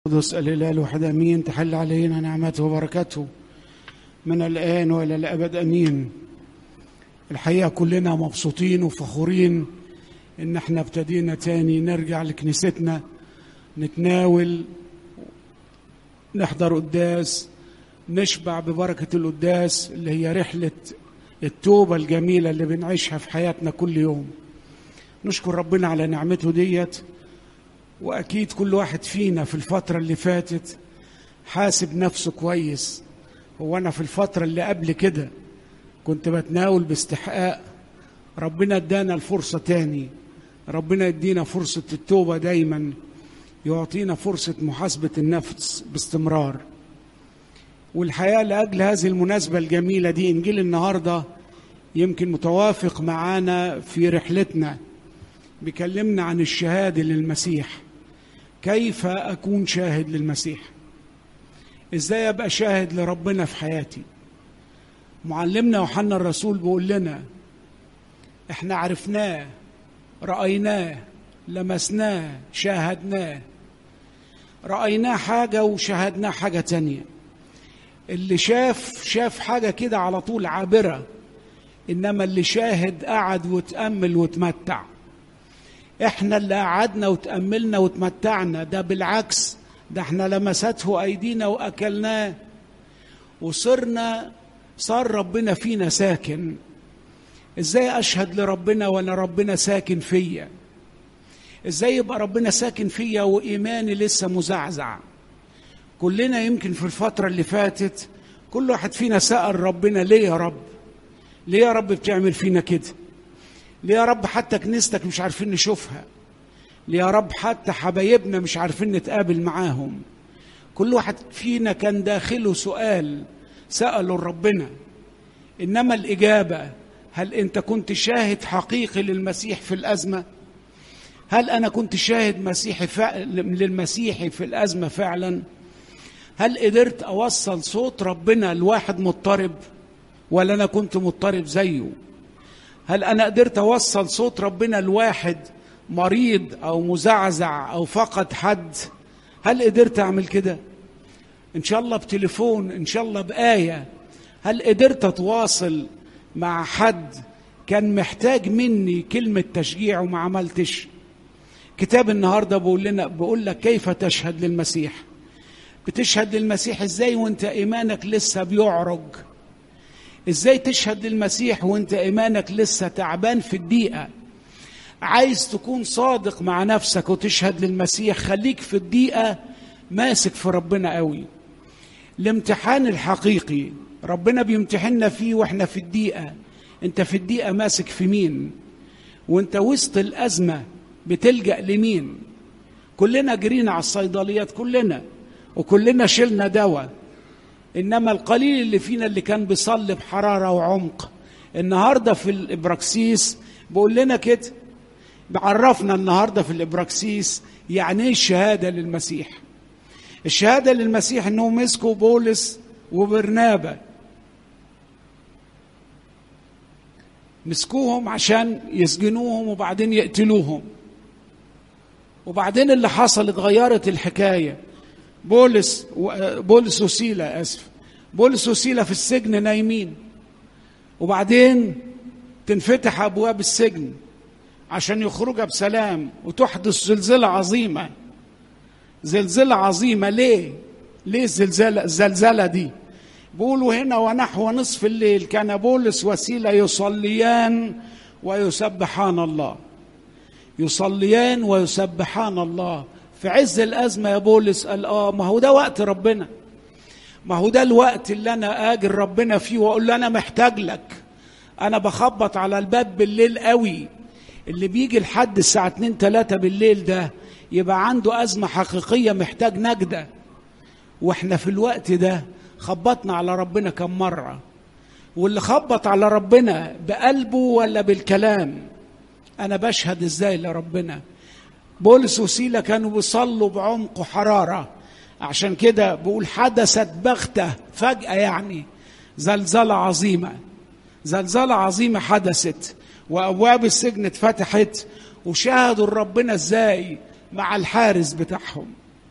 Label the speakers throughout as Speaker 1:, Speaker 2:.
Speaker 1: قدس الإله الواحد أمين تحل علينا نعمته وبركته من الآن وإلى الأبد أمين الحقيقة كلنا مبسوطين وفخورين إن احنا ابتدينا تاني نرجع لكنيستنا نتناول نحضر قداس نشبع ببركة القداس اللي هي رحلة التوبة الجميلة اللي بنعيشها في حياتنا كل يوم نشكر ربنا على نعمته ديت واكيد كل واحد فينا في الفتره اللي فاتت حاسب نفسه كويس هو انا في الفتره اللي قبل كده كنت بتناول باستحقاق ربنا ادانا الفرصه تاني ربنا يدينا فرصه التوبه دايما يعطينا فرصه محاسبه النفس باستمرار والحقيقه لاجل هذه المناسبه الجميله دي انجيل النهارده يمكن متوافق معانا في رحلتنا بيكلمنا عن الشهاده للمسيح كيف اكون شاهد للمسيح ازاي ابقى شاهد لربنا في حياتي معلمنا يوحنا الرسول بيقول لنا احنا عرفناه رايناه لمسناه شاهدناه رايناه حاجه وشاهدناه حاجه تانيه اللي شاف شاف حاجه كده على طول عابره انما اللي شاهد قعد وتامل وتمتع احنا اللي قعدنا وتأملنا وتمتعنا ده بالعكس ده احنا لمسته ايدينا واكلناه وصرنا صار ربنا فينا ساكن ازاي اشهد لربنا وانا ربنا ساكن فيا ازاي يبقى ربنا ساكن فيا وايماني لسه مزعزع كلنا يمكن في الفترة اللي فاتت كل واحد فينا سأل ربنا ليه يا رب ليه يا رب بتعمل فينا كده ليه يا رب حتى كنيستك مش عارفين نشوفها ليه يا رب حتى حبايبنا مش عارفين نتقابل معاهم كل واحد فينا كان داخله سؤال سأله ربنا إنما الإجابة هل أنت كنت شاهد حقيقي للمسيح في الأزمة هل أنا كنت شاهد مسيحي فع... للمسيحي في الأزمة فعلا هل قدرت أوصل صوت ربنا لواحد مضطرب ولا أنا كنت مضطرب زيه هل انا قدرت اوصل صوت ربنا لواحد مريض او مزعزع او فقد حد هل قدرت اعمل كده ان شاء الله بتليفون ان شاء الله بايه هل قدرت اتواصل مع حد كان محتاج مني كلمه تشجيع وما عملتش كتاب النهارده بقول لنا بقول لك كيف تشهد للمسيح بتشهد للمسيح ازاي وانت ايمانك لسه بيعرج ازاي تشهد للمسيح وانت ايمانك لسه تعبان في الدقيقه عايز تكون صادق مع نفسك وتشهد للمسيح خليك في الدقيقه ماسك في ربنا قوي الامتحان الحقيقي ربنا بيمتحننا فيه واحنا في الدقيقه انت في الدقيقه ماسك في مين وانت وسط الازمه بتلجا لمين كلنا جرينا على الصيدليات كلنا وكلنا شلنا دواء انما القليل اللي فينا اللي كان بيصلي بحراره وعمق النهارده في الابراكسيس بيقول لنا كده بعرفنا النهارده في الابراكسيس يعني ايه الشهاده للمسيح الشهاده للمسيح انهم مسكوا بولس وبرنابا مسكوهم عشان يسجنوهم وبعدين يقتلوهم وبعدين اللي حصل اتغيرت الحكايه بولس بولس وسيلة اسف بولس وسيلة في السجن نايمين وبعدين تنفتح ابواب السجن عشان يخرجوا بسلام وتحدث زلزلة عظيمة زلزلة عظيمة ليه؟ ليه الزلزلة الزلزلة دي؟ بيقولوا هنا ونحو نصف الليل كان بولس وسيلة يصليان ويسبحان الله يصليان ويسبحان الله في عز الأزمة يا بولس قال آه ما هو ده وقت ربنا ما هو ده الوقت اللي أنا آجر ربنا فيه وأقول له أنا محتاج لك أنا بخبط على الباب بالليل قوي اللي بيجي لحد الساعة 2 3 بالليل ده يبقى عنده أزمة حقيقية محتاج نجدة وإحنا في الوقت ده خبطنا على ربنا كم مرة واللي خبط على ربنا بقلبه ولا بالكلام أنا بشهد إزاي لربنا بولس وسيلة كانوا بيصلوا بعمق وحرارة عشان كده بقول حدثت بغتة فجأة يعني زلزلة عظيمة زلزلة عظيمة حدثت وأبواب السجن اتفتحت وشاهدوا ربنا ازاي مع الحارس بتاعهم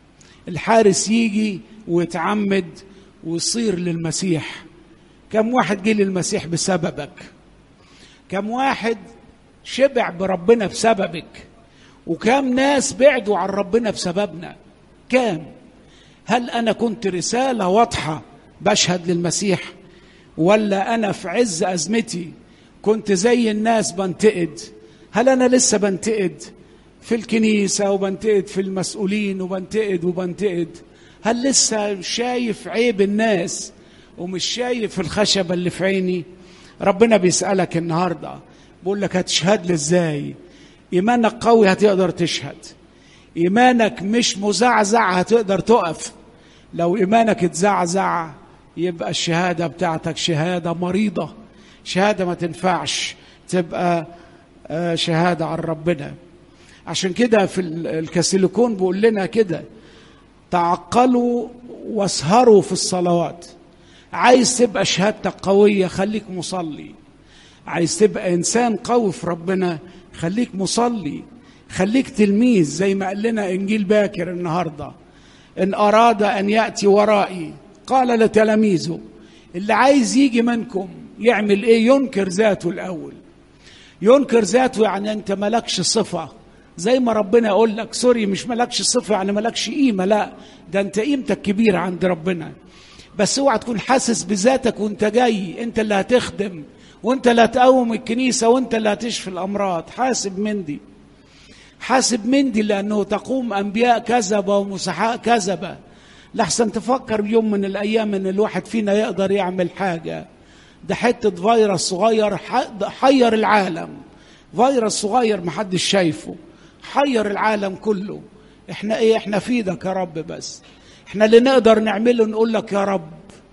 Speaker 1: الحارس يجي ويتعمد ويصير للمسيح كم واحد جه للمسيح بسببك كم واحد شبع بربنا بسببك وكم ناس بعدوا عن ربنا بسببنا كام هل انا كنت رساله واضحه بشهد للمسيح ولا انا في عز ازمتي كنت زي الناس بنتقد هل انا لسه بنتقد في الكنيسه وبنتقد في المسؤولين وبنتقد وبنتقد هل لسه شايف عيب الناس ومش شايف الخشبه اللي في عيني ربنا بيسالك النهارده بيقول لك هتشهد لي ازاي ايمانك قوي هتقدر تشهد ايمانك مش مزعزع هتقدر تقف لو ايمانك اتزعزع يبقى الشهاده بتاعتك شهاده مريضه شهاده ما تنفعش تبقى شهاده عن ربنا عشان كده في الكاسيليكون بيقول لنا كده تعقلوا واسهروا في الصلوات عايز تبقى شهادتك قويه خليك مصلي عايز تبقى انسان قوي في ربنا خليك مصلي خليك تلميذ زي ما قال لنا انجيل باكر النهارده ان اراد ان ياتي ورائي قال لتلاميذه اللي عايز يجي منكم يعمل ايه ينكر ذاته الاول ينكر ذاته يعني انت مالكش صفه زي ما ربنا يقول لك سوري مش مالكش صفه يعني مالكش قيمه لا ده انت قيمتك كبيره عند ربنا بس اوعى تكون حاسس بذاتك وانت جاي انت اللي هتخدم وانت اللي هتقوم الكنيسه وانت اللي هتشفي الامراض حاسب من دي حاسب من دي لانه تقوم انبياء كذبه ومسحاء كذبه لحسن تفكر يوم من الايام ان الواحد فينا يقدر يعمل حاجه ده حته فيروس صغير حير العالم فيروس صغير محدش شايفه حير العالم كله احنا ايه احنا في ايدك يا رب بس احنا اللي نقدر نعمله نقول لك يا رب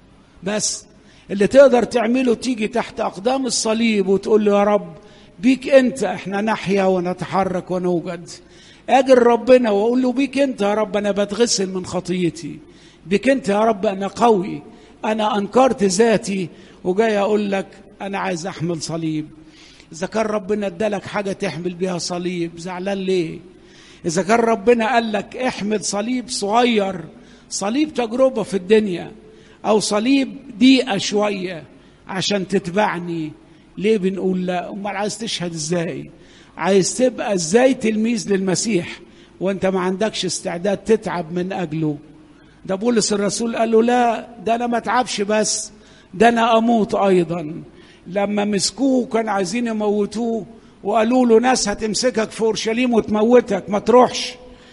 Speaker 1: بس اللي تقدر تعمله تيجي تحت اقدام الصليب وتقول له يا رب بيك انت احنا نحيا ونتحرك ونوجد اجل ربنا واقول له بيك انت يا رب انا بتغسل من خطيتي بيك انت يا رب انا قوي انا انكرت ذاتي وجاي اقول لك انا عايز احمل صليب اذا كان ربنا ادالك حاجه تحمل بيها صليب زعلان ليه اذا كان ربنا قال لك احمل صليب صغير صليب تجربه في الدنيا او صليب ضيقه شويه عشان تتبعني ليه بنقول لا امال عايز تشهد ازاي عايز تبقى ازاي تلميذ للمسيح وانت ما عندكش استعداد تتعب من اجله ده بولس الرسول قال له لا ده انا ما اتعبش بس ده انا اموت ايضا لما مسكوه كانوا عايزين يموتوه وقالوا له ناس هتمسكك في اورشليم وتموتك ما تروحش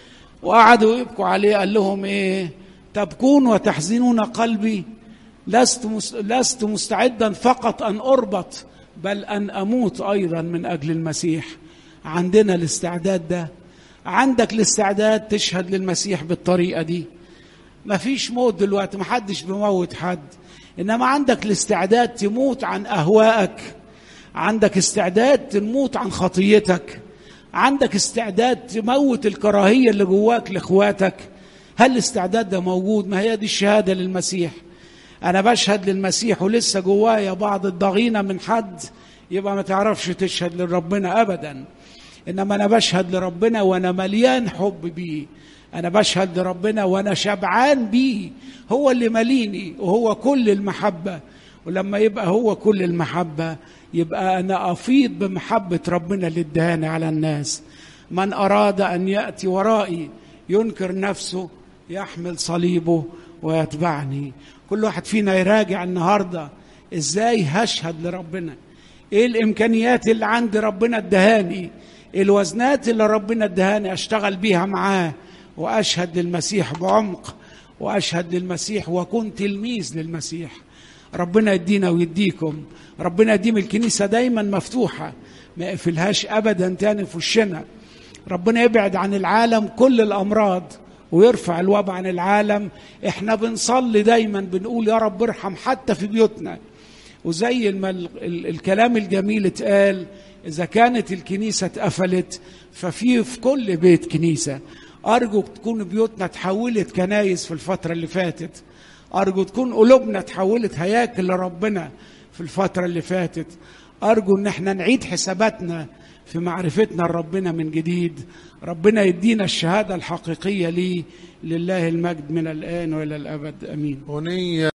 Speaker 1: وقعدوا يبكوا عليه قال لهم ايه تبكون وتحزنون قلبي لست لست مستعدا فقط ان اربط بل ان اموت ايضا من اجل المسيح عندنا الاستعداد ده عندك الاستعداد تشهد للمسيح بالطريقه دي مفيش موت دلوقتي محدش بيموت حد انما عندك الاستعداد تموت عن اهوائك عندك استعداد تموت عن خطيتك عندك استعداد تموت الكراهيه اللي جواك لاخواتك هل الاستعداد ده موجود ما هي دي الشهاده للمسيح انا بشهد للمسيح ولسه جوايا بعض الضغينه من حد يبقى ما تعرفش تشهد لربنا ابدا انما انا بشهد لربنا وانا مليان حب بيه انا بشهد لربنا وانا شبعان بيه هو اللي مليني وهو كل المحبه ولما يبقى هو كل المحبه يبقى انا افيض بمحبه ربنا اللي اداني على الناس من اراد ان ياتي ورائي ينكر نفسه يحمل صليبه ويتبعني كل واحد فينا يراجع النهارده ازاي هشهد لربنا ايه الامكانيات اللي عند ربنا ادهاني الوزنات اللي ربنا ادهاني اشتغل بيها معاه واشهد للمسيح بعمق واشهد للمسيح واكون تلميذ للمسيح ربنا يدينا ويديكم ربنا يديم الكنيسة دايما مفتوحة ما يقفلهاش أبدا تاني في وشنا ربنا يبعد عن العالم كل الأمراض ويرفع الوباء عن العالم احنا بنصلي دايما بنقول يا رب ارحم حتى في بيوتنا وزي ما الكلام الجميل اتقال اذا كانت الكنيسه اتقفلت ففي في كل بيت كنيسه ارجو تكون بيوتنا تحولت كنايس في الفتره اللي فاتت ارجو تكون قلوبنا تحولت هياكل لربنا في الفتره اللي فاتت ارجو ان احنا نعيد حساباتنا في معرفتنا لربنا من جديد ربنا يدينا الشهادة الحقيقية ليه لله المجد من الآن وإلى الأبد أمين
Speaker 2: أغنية